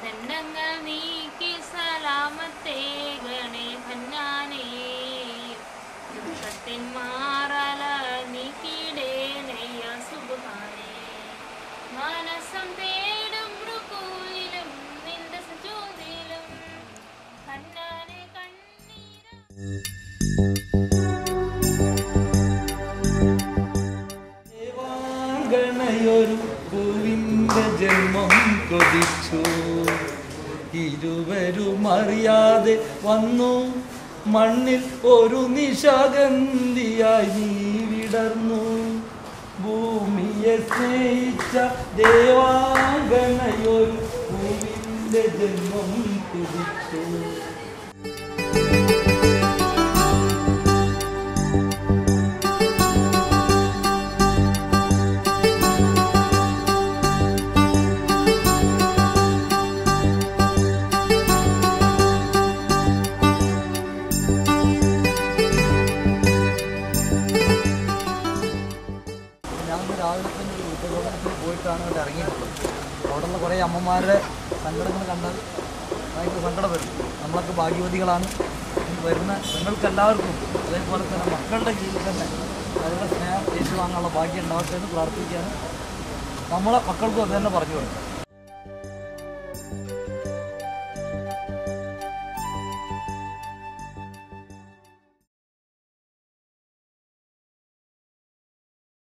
ദണ്ഡങ്ങൾ നീക്കി സലാമത്തേ ഗണേ ഭന്നാനേ ദുഃഖത്തിൻ മാറല നീക്കിടേനയ്യ സുബാനേ മനസ്സം തേടും റുക്കൂയിലും നിന്റെ സുജൂദിലും കണ്ണാനെ കണ്ണീര ദേവാങ്കണയൊരു പൂവിൻ്റെ ജന്മം കൊതിച്ചു ഇരുവരും അറിയാതെ വന്നു മണ്ണിൽ ഒരു നിശാഗന്ധിയായി നീ വിടർന്നു ഭൂമിയെ സ്നേഹിച്ച ദേവാങ്കണയൊരു പൂവിൻ്റെ ജന്മം കൊതിച്ചു ഞാൻ ഇന്ന് രാവിലെ തന്നെ ഒരു ഉദ്യോഗത്തിൽ പോയിട്ടാണ് ഇവിടെ ഇറങ്ങിയിട്ടുള്ളത് അവിടെയുള്ള കുറേ അമ്മമാരുടെ സങ്കടങ്ങൾ കണ്ടാൽ ഭയങ്കര സങ്കടം വരും നമ്മളൊക്കെ ഭാഗ്യവതികളാണ് ഇനി വരുന്ന നിങ്ങൾക്ക് എല്ലാവർക്കും അതേപോലെ തന്നെ മക്കളുടെ ജീവിതം തന്നെ അതിനുള്ള സ്നേഹം ഏറ്റുവാങ്ങാനുള്ള ഭാഗ്യം ഉണ്ടാവട്ടെ എന്ന് പ്രാർത്ഥിക്കുകയാണ് നമ്മളെ മക്കൾക്കും അത് തന്നെ പറഞ്ഞു കൊടുക്കും